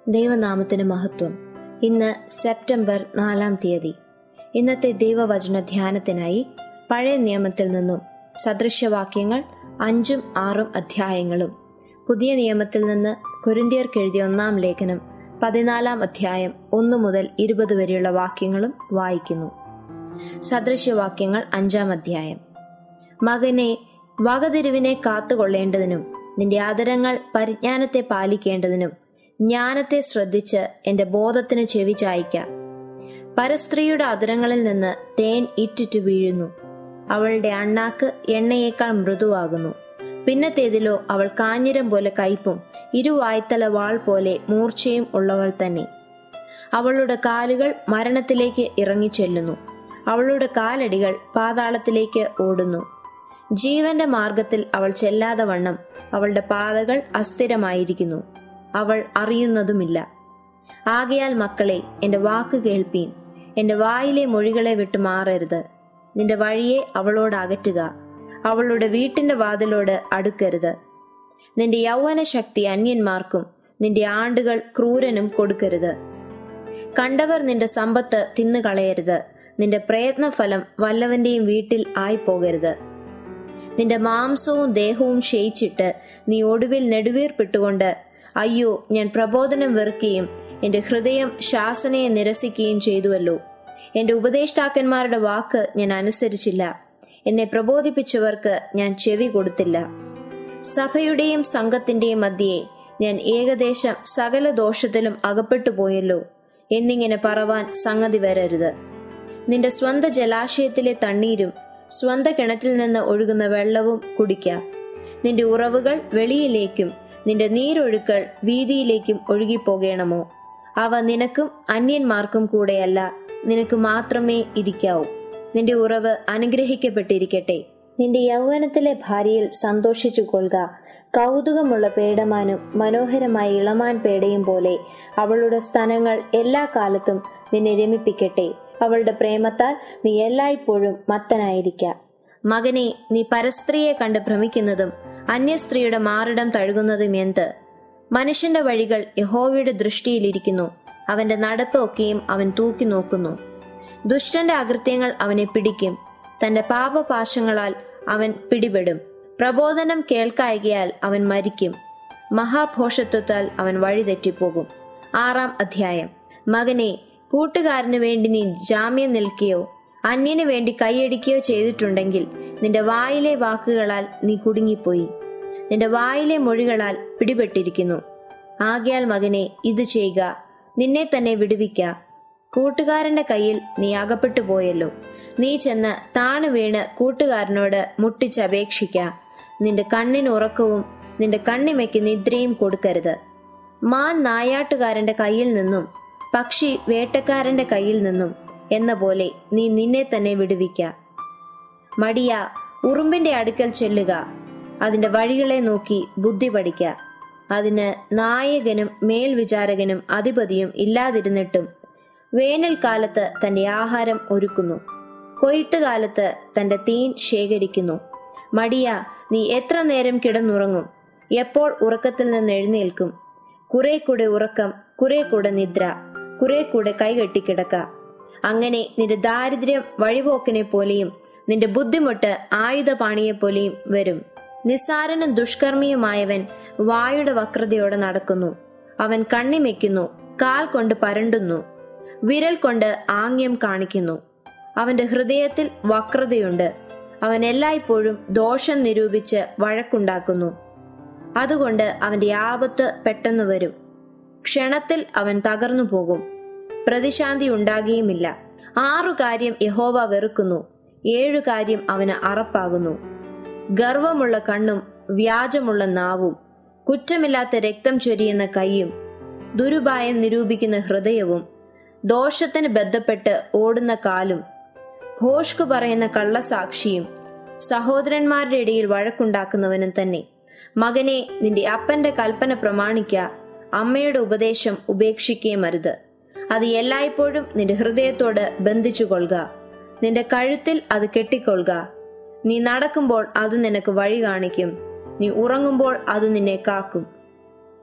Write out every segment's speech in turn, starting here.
ദൈവനാമത്തിന് മഹത്വം ഇന്ന് സെപ്റ്റംബർ നാലാം തീയതി ഇന്നത്തെ ദൈവവചന ധ്യാനത്തിനായി പഴയ നിയമത്തിൽ നിന്നും സദൃശവാക്യങ്ങൾ അഞ്ചും ആറും അധ്യായങ്ങളും പുതിയ നിയമത്തിൽ നിന്ന് കുരുന്തിയർക്കെഴുതിയ ഒന്നാം ലേഖനം പതിനാലാം അധ്യായം ഒന്നു മുതൽ ഇരുപത് വരെയുള്ള വാക്യങ്ങളും വായിക്കുന്നു സദൃശവാക്യങ്ങൾ അഞ്ചാം അധ്യായം മകനെ വകതിരിവിനെ കാത്തുകൊള്ളേണ്ടതിനും നിന്റെ ആദരങ്ങൾ പരിജ്ഞാനത്തെ പാലിക്കേണ്ടതിനും ജ്ഞാനത്തെ ശ്രദ്ധിച്ച് എന്റെ ബോധത്തിന് ചെവി ചായ്ക്ക പരസ്ത്രീയുടെ അതിരങ്ങളിൽ നിന്ന് തേൻ ഇറ്റിറ്റ് വീഴുന്നു അവളുടെ അണ്ണാക്ക് എണ്ണയേക്കാൾ മൃദുവാകുന്നു പിന്നത്തേതിലോ അവൾ കാഞ്ഞിരം പോലെ കയ്പും ഇരുവായ്ത്തല വാൾ പോലെ മൂർച്ചയും ഉള്ളവൾ തന്നെ അവളുടെ കാലുകൾ മരണത്തിലേക്ക് ഇറങ്ങിച്ചെല്ലുന്നു അവളുടെ കാലടികൾ പാതാളത്തിലേക്ക് ഓടുന്നു ജീവന്റെ മാർഗത്തിൽ അവൾ ചെല്ലാതെ വണ്ണം അവളുടെ പാതകൾ അസ്ഥിരമായിരിക്കുന്നു അവൾ അറിയുന്നതുമില്ല ആകയാൽ മക്കളെ എൻ്റെ വാക്ക് കേൾപ്പീൻ എൻ്റെ വായിലെ മൊഴികളെ വിട്ടു മാറരുത് നിന്റെ വഴിയെ അവളോട് അകറ്റുക അവളുടെ വീട്ടിന്റെ വാതിലോട് അടുക്കരുത് നിന്റെ യൗവന ശക്തി അന്യന്മാർക്കും നിന്റെ ആണ്ടുകൾ ക്രൂരനും കൊടുക്കരുത് കണ്ടവർ നിന്റെ സമ്പത്ത് തിന്നുകളയരുത് നിന്റെ പ്രയത്നഫലം വല്ലവന്റെയും വീട്ടിൽ ആയിപ്പോകരുത് നിന്റെ മാംസവും ദേഹവും ക്ഷയിച്ചിട്ട് നീ ഒടുവിൽ നെടുവീർപ്പിട്ടുകൊണ്ട് അയ്യോ ഞാൻ പ്രബോധനം വെറുക്കുകയും എന്റെ ഹൃദയം ശാസനയെ നിരസിക്കുകയും ചെയ്തുവല്ലോ എന്റെ ഉപദേഷ്ടാക്കന്മാരുടെ വാക്ക് ഞാൻ അനുസരിച്ചില്ല എന്നെ പ്രബോധിപ്പിച്ചവർക്ക് ഞാൻ ചെവി കൊടുത്തില്ല സഭയുടെയും സംഘത്തിന്റെയും മധ്യേ ഞാൻ ഏകദേശം സകല ദോഷത്തിലും അകപ്പെട്ടു പോയല്ലോ എന്നിങ്ങനെ പറവാൻ സംഗതി വരരുത് നിന്റെ സ്വന്ത ജലാശയത്തിലെ തണ്ണീരും സ്വന്ത കിണറ്റിൽ നിന്ന് ഒഴുകുന്ന വെള്ളവും കുടിക്ക നിന്റെ ഉറവുകൾ വെളിയിലേക്കും നിന്റെ നീരൊഴുക്കൾ വീതിയിലേക്കും ഒഴുകിപ്പോകേണമോ അവ നിനക്കും അന്യന്മാർക്കും കൂടെയല്ല നിനക്ക് മാത്രമേ ഇരിക്കാവൂ നിന്റെ ഉറവ് അനുഗ്രഹിക്കപ്പെട്ടിരിക്കട്ടെ നിന്റെ യൗവനത്തിലെ ഭാര്യയിൽ സന്തോഷിച്ചു കൊള്ളുക കൗതുകമുള്ള പേടമാനും മനോഹരമായ ഇളമാൻ പേടയും പോലെ അവളുടെ സ്തനങ്ങൾ എല്ലാ കാലത്തും നിന്നെ രമിപ്പിക്കട്ടെ അവളുടെ പ്രേമത്താൽ നീ എല്ലായ്പ്പോഴും മത്തനായിരിക്ക മകനെ നീ പരസ്ത്രീയെ കണ്ട് ഭ്രമിക്കുന്നതും അന്യസ്ത്രീയുടെ മാറിടം തഴുകുന്നതും എന്ത് മനുഷ്യന്റെ വഴികൾ യഹോവയുടെ ദൃഷ്ടിയിലിരിക്കുന്നു അവന്റെ നടപ്പ് ഒക്കെയും അവൻ തൂക്കി നോക്കുന്നു ദുഷ്ടന്റെ അകൃത്യങ്ങൾ അവനെ പിടിക്കും തന്റെ പാപപാശങ്ങളാൽ അവൻ പിടിപെടും പ്രബോധനം കേൾക്കായകയാൽ അവൻ മരിക്കും മഹാഭോഷത്വത്താൽ അവൻ വഴിതെറ്റിപ്പോകും ആറാം അധ്യായം മകനെ കൂട്ടുകാരന് വേണ്ടി നീ ജാമ്യം നിൽക്കുകയോ അന്യന് വേണ്ടി കൈയടിക്കുകയോ ചെയ്തിട്ടുണ്ടെങ്കിൽ നിന്റെ വായിലെ വാക്കുകളാൽ നീ കുടുങ്ങിപ്പോയി നിന്റെ വായിലെ മൊഴികളാൽ പിടിപെട്ടിരിക്കുന്നു ആകയാൽ മകനെ ഇത് ചെയ്യുക നിന്നെ തന്നെ വിടുവിക്ക കൂട്ടുകാരന്റെ കയ്യിൽ നീ അകപ്പെട്ടു പോയല്ലോ നീ ചെന്ന് താണു വീണ് കൂട്ടുകാരനോട് മുട്ടിച്ചപേക്ഷിക്ക നിന്റെ കണ്ണിന് ഉറക്കവും നിന്റെ കണ്ണിമയ്ക്ക് നിദ്രയും കൊടുക്കരുത് മാൻ നായാട്ടുകാരന്റെ കയ്യിൽ നിന്നും പക്ഷി വേട്ടക്കാരന്റെ കയ്യിൽ നിന്നും എന്ന പോലെ നീ നിന്നെ തന്നെ വിടുവിക്ക മടിയ ഉറുമ്പിന്റെ അടുക്കൽ ചെല്ലുക അതിന്റെ വഴികളെ നോക്കി ബുദ്ധി പഠിക്ക അതിന് നായകനും മേൽവിചാരകനും അധിപതിയും ഇല്ലാതിരുന്നിട്ടും വേനൽക്കാലത്ത് തന്റെ ആഹാരം ഒരുക്കുന്നു കൊയ്ത്തുകാലത്ത് തന്റെ തീൻ ശേഖരിക്കുന്നു മടിയ നീ എത്ര നേരം കിടന്നുറങ്ങും എപ്പോൾ ഉറക്കത്തിൽ നിന്ന് എഴുന്നേൽക്കും കുറെ കൂടെ ഉറക്കം കുറെ കൂടെ നിദ്ര കുറെ കൂടെ കൈകെട്ടിക്കിടക്ക അങ്ങനെ നിന്റെ ദാരിദ്ര്യം വഴിപോക്കിനെ പോലെയും നിന്റെ ബുദ്ധിമുട്ട് ആയുധപാണിയെ പോലെയും വരും നിസ്സാരനും ദുഷ്കർമ്മിയുമായവൻ വായുടെ വക്രതയോടെ നടക്കുന്നു അവൻ കണ്ണിമയ്ക്കുന്നു കാൽ കൊണ്ട് പരണ്ടുന്നു വിരൽ കൊണ്ട് ആംഗ്യം കാണിക്കുന്നു അവന്റെ ഹൃദയത്തിൽ വക്രതയുണ്ട് അവൻ എല്ലായ്പ്പോഴും ദോഷം നിരൂപിച്ച് വഴക്കുണ്ടാക്കുന്നു അതുകൊണ്ട് അവന്റെ ആപത്ത് പെട്ടെന്ന് വരും ക്ഷണത്തിൽ അവൻ തകർന്നു പോകും പ്രതിശാന്തി ഉണ്ടാകുകയുമില്ല ആറു കാര്യം യഹോവ വെറുക്കുന്നു ഏഴു കാര്യം അവന് അറപ്പാകുന്നു ഗർവമുള്ള കണ്ണും വ്യാജമുള്ള നാവും കുറ്റമില്ലാത്ത രക്തം ചൊരിയുന്ന കൈയും ദുരുപായം നിരൂപിക്കുന്ന ഹൃദയവും ദോഷത്തിന് ബന്ധപ്പെട്ട് ഓടുന്ന കാലും ഭോഷ്കു പറയുന്ന കള്ളസാക്ഷിയും സഹോദരന്മാരുടെ ഇടയിൽ വഴക്കുണ്ടാക്കുന്നവനും തന്നെ മകനെ നിന്റെ അപ്പന്റെ കൽപ്പന പ്രമാണിക്ക അമ്മയുടെ ഉപദേശം ഉപേക്ഷിക്കുകയും അരുത് അത് എല്ലായ്പ്പോഴും നിന്റെ ഹൃദയത്തോട് ബന്ധിച്ചു കൊള്ളുക നിന്റെ കഴുത്തിൽ അത് കെട്ടിക്കൊള്ളുക നീ നടക്കുമ്പോൾ അത് നിനക്ക് വഴി കാണിക്കും നീ ഉറങ്ങുമ്പോൾ അത് നിന്നെ കാക്കും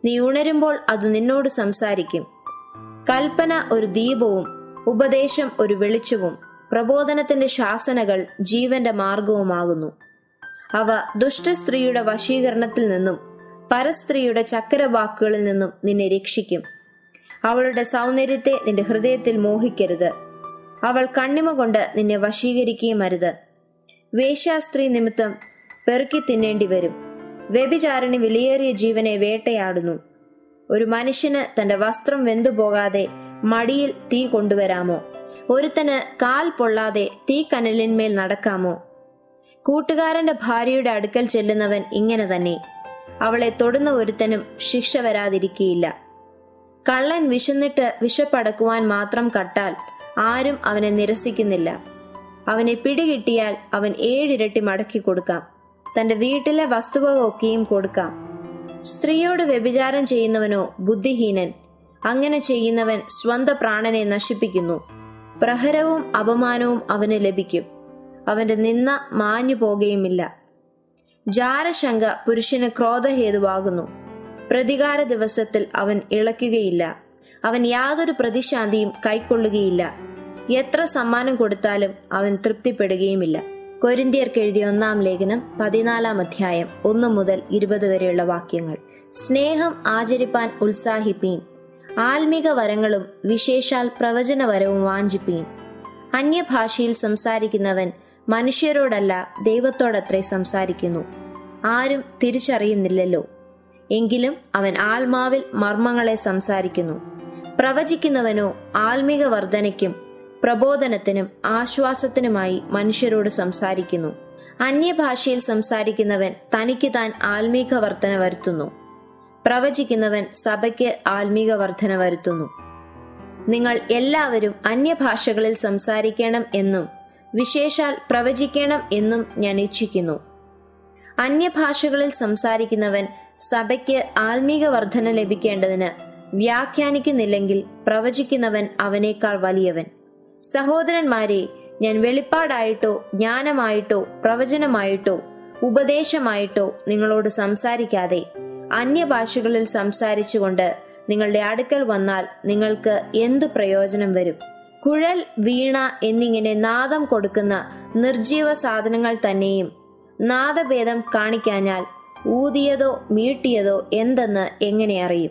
നീ ഉണരുമ്പോൾ അത് നിന്നോട് സംസാരിക്കും കൽപ്പന ഒരു ദീപവും ഉപദേശം ഒരു വെളിച്ചവും പ്രബോധനത്തിന്റെ ശാസനകൾ ജീവന്റെ മാർഗവുമാകുന്നു അവ ദുഷ്ടസ്ത്രീയുടെ വശീകരണത്തിൽ നിന്നും പരസ്ത്രീയുടെ ചക്കരവാക്കുകളിൽ നിന്നും നിന്നെ രക്ഷിക്കും അവളുടെ സൗന്ദര്യത്തെ നിന്റെ ഹൃദയത്തിൽ മോഹിക്കരുത് അവൾ കണ്ണിമ കൊണ്ട് നിന്നെ വശീകരിക്കുകയും അരുത് വേശ്യാസ്ത്രീ നിമിത്തം പെറുക്കി തിന്നേണ്ടി വരും വ്യഭിചാരിണി വിലയേറിയ ജീവനെ വേട്ടയാടുന്നു ഒരു മനുഷ്യന് തന്റെ വസ്ത്രം വെന്തുപോകാതെ മടിയിൽ തീ കൊണ്ടുവരാമോ ഒരുത്തന് കാൽ പൊള്ളാതെ തീ കനലിന്മേൽ നടക്കാമോ കൂട്ടുകാരന്റെ ഭാര്യയുടെ അടുക്കൽ ചെല്ലുന്നവൻ ഇങ്ങനെ തന്നെ അവളെ തൊടുന്ന ഒരുത്തനും ശിക്ഷ വരാതിരിക്കുകയില്ല കള്ളൻ വിശന്നിട്ട് വിശപ്പടക്കുവാൻ മാത്രം കട്ടാൽ ആരും അവനെ നിരസിക്കുന്നില്ല അവനെ പിടികിട്ടിയാൽ അവൻ ഏഴിരട്ടി മടക്കി കൊടുക്കാം തന്റെ വീട്ടിലെ വസ്തുവക ഒക്കെയും കൊടുക്കാം സ്ത്രീയോട് വ്യഭിചാരം ചെയ്യുന്നവനോ ബുദ്ധിഹീനൻ അങ്ങനെ ചെയ്യുന്നവൻ സ്വന്ത പ്രാണനെ നശിപ്പിക്കുന്നു പ്രഹരവും അപമാനവും അവന് ലഭിക്കും അവന്റെ നിന്ന മാഞ്ഞു പോകുകയുമില്ല ജാരശങ്ക പുരുഷന് ക്രോധഹേതുവാകുന്നു പ്രതികാര ദിവസത്തിൽ അവൻ ഇളക്കുകയില്ല അവൻ യാതൊരു പ്രതിശാന്തിയും കൈക്കൊള്ളുകയില്ല എത്ര സമ്മാനം കൊടുത്താലും അവൻ തൃപ്തിപ്പെടുകയുമില്ല കൊരിന്തിയർക്ക് എഴുതിയ ഒന്നാം ലേഖനം പതിനാലാം അധ്യായം ഒന്ന് മുതൽ ഇരുപത് വരെയുള്ള വാക്യങ്ങൾ സ്നേഹം ആചരിപ്പാൻ ഉത്സാഹിപ്പീൻ ആത്മിക വരങ്ങളും വിശേഷാൽ പ്രവചനവരവും വാഞ്ചിപ്പീൻ അന്യഭാഷയിൽ സംസാരിക്കുന്നവൻ മനുഷ്യരോടല്ല ദൈവത്തോടത്രേ സംസാരിക്കുന്നു ആരും തിരിച്ചറിയുന്നില്ലല്ലോ എങ്കിലും അവൻ ആത്മാവിൽ മർമ്മങ്ങളെ സംസാരിക്കുന്നു പ്രവചിക്കുന്നവനോ ആത്മിക വർധനയ്ക്കും പ്രബോധനത്തിനും ആശ്വാസത്തിനുമായി മനുഷ്യരോട് സംസാരിക്കുന്നു അന്യഭാഷയിൽ സംസാരിക്കുന്നവൻ തനിക്ക് താൻ ആത്മീക വർധന വരുത്തുന്നു പ്രവചിക്കുന്നവൻ സഭയ്ക്ക് ആത്മീക വർധന വരുത്തുന്നു നിങ്ങൾ എല്ലാവരും അന്യഭാഷകളിൽ സംസാരിക്കണം എന്നും വിശേഷാൽ പ്രവചിക്കണം എന്നും ഞാൻ ഇച്ഛിക്കുന്നു അന്യഭാഷകളിൽ സംസാരിക്കുന്നവൻ സഭയ്ക്ക് ആത്മീക വർധന ലഭിക്കേണ്ടതിന് വ്യാഖ്യാനിക്കുന്നില്ലെങ്കിൽ പ്രവചിക്കുന്നവൻ അവനേക്കാൾ വലിയവൻ സഹോദരന്മാരെ ഞാൻ വെളിപ്പാടായിട്ടോ ജ്ഞാനമായിട്ടോ പ്രവചനമായിട്ടോ ഉപദേശമായിട്ടോ നിങ്ങളോട് സംസാരിക്കാതെ അന്യഭാഷകളിൽ സംസാരിച്ചുകൊണ്ട് നിങ്ങളുടെ അടുക്കൽ വന്നാൽ നിങ്ങൾക്ക് എന്തു പ്രയോജനം വരും കുഴൽ വീണ എന്നിങ്ങനെ നാദം കൊടുക്കുന്ന നിർജീവ സാധനങ്ങൾ തന്നെയും നാദഭേദം കാണിക്കാഞ്ഞാൽ ഊതിയതോ മീട്ടിയതോ എന്തെന്ന് എങ്ങനെ അറിയും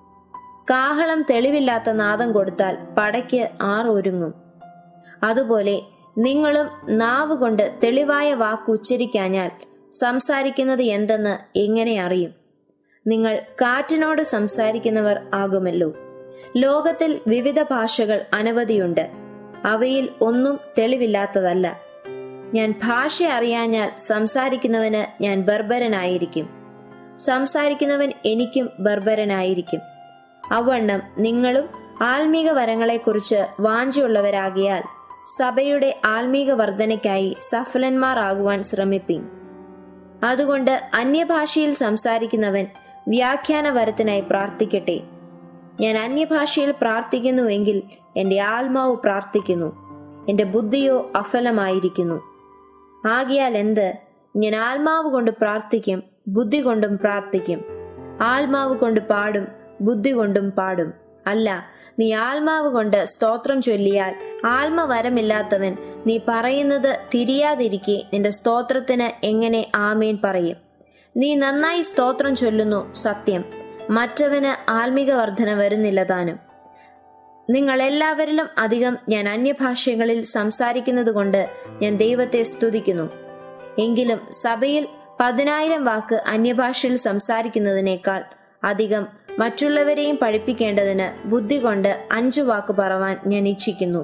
കാഹളം തെളിവില്ലാത്ത നാദം കൊടുത്താൽ പടയ്ക്ക് ആറൊരുങ്ങും അതുപോലെ നിങ്ങളും നാവ് കൊണ്ട് തെളിവായ വാക്ക് ഉച്ചരിക്കാഞ്ഞാൽ സംസാരിക്കുന്നത് എന്തെന്ന് എങ്ങനെ അറിയും നിങ്ങൾ കാറ്റിനോട് സംസാരിക്കുന്നവർ ആകുമല്ലോ ലോകത്തിൽ വിവിധ ഭാഷകൾ അനവധിയുണ്ട് അവയിൽ ഒന്നും തെളിവില്ലാത്തതല്ല ഞാൻ ഭാഷ അറിയാഞ്ഞാൽ സംസാരിക്കുന്നവന് ഞാൻ ബർബരനായിരിക്കും സംസാരിക്കുന്നവൻ എനിക്കും ബർബരനായിരിക്കും അവണ്ണം നിങ്ങളും ആത്മീക വരങ്ങളെക്കുറിച്ച് വാഞ്ചിയുള്ളവരാകിയാൽ സഭയുടെ ആത്മീക വർധനയ്ക്കായി സഫലന്മാർ ആകുവാൻ ശ്രമിപ്പിൻ അതുകൊണ്ട് അന്യഭാഷയിൽ സംസാരിക്കുന്നവൻ വ്യാഖ്യാന വരത്തിനായി പ്രാർത്ഥിക്കട്ടെ ഞാൻ അന്യഭാഷയിൽ പ്രാർത്ഥിക്കുന്നുവെങ്കിൽ എൻ്റെ ആത്മാവ് പ്രാർത്ഥിക്കുന്നു എൻ്റെ ബുദ്ധിയോ അഫലമായിരിക്കുന്നു ആകിയാൽ എന്ത് ഞാൻ ആത്മാവ് കൊണ്ട് പ്രാർത്ഥിക്കും ബുദ്ധി കൊണ്ടും പ്രാർത്ഥിക്കും ആത്മാവ് കൊണ്ട് പാടും ബുദ്ധി കൊണ്ടും പാടും അല്ല നീ ആത്മാവ് കൊണ്ട് സ്തോത്രം ചൊല്ലിയാൽ ആത്മവരമില്ലാത്തവൻ നീ പറയുന്നത് തിരിയാതിരിക്കെ നിന്റെ സ്തോത്രത്തിന് എങ്ങനെ ആമേൻ പറയും നീ നന്നായി സ്തോത്രം ചൊല്ലുന്നു സത്യം മറ്റവന് ആത്മിക വർധന വരുന്നില്ല താനും നിങ്ങൾ എല്ലാവരിലും അധികം ഞാൻ അന്യഭാഷകളിൽ സംസാരിക്കുന്നത് കൊണ്ട് ഞാൻ ദൈവത്തെ സ്തുതിക്കുന്നു എങ്കിലും സഭയിൽ പതിനായിരം വാക്ക് അന്യഭാഷയിൽ സംസാരിക്കുന്നതിനേക്കാൾ അധികം മറ്റുള്ളവരെയും പഠിപ്പിക്കേണ്ടതിന് ബുദ്ധി കൊണ്ട് അഞ്ചു വാക്ക് പറവാൻ ഞാൻ ഇച്ഛിക്കുന്നു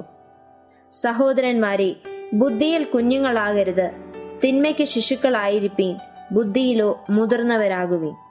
സഹോദരന്മാരെ ബുദ്ധിയിൽ കുഞ്ഞുങ്ങളാകരുത് തിന്മയ്ക്ക് ശിശുക്കളായിരിപ്പീൻ ബുദ്ധിയിലോ മുതിർന്നവരാകുവീൻ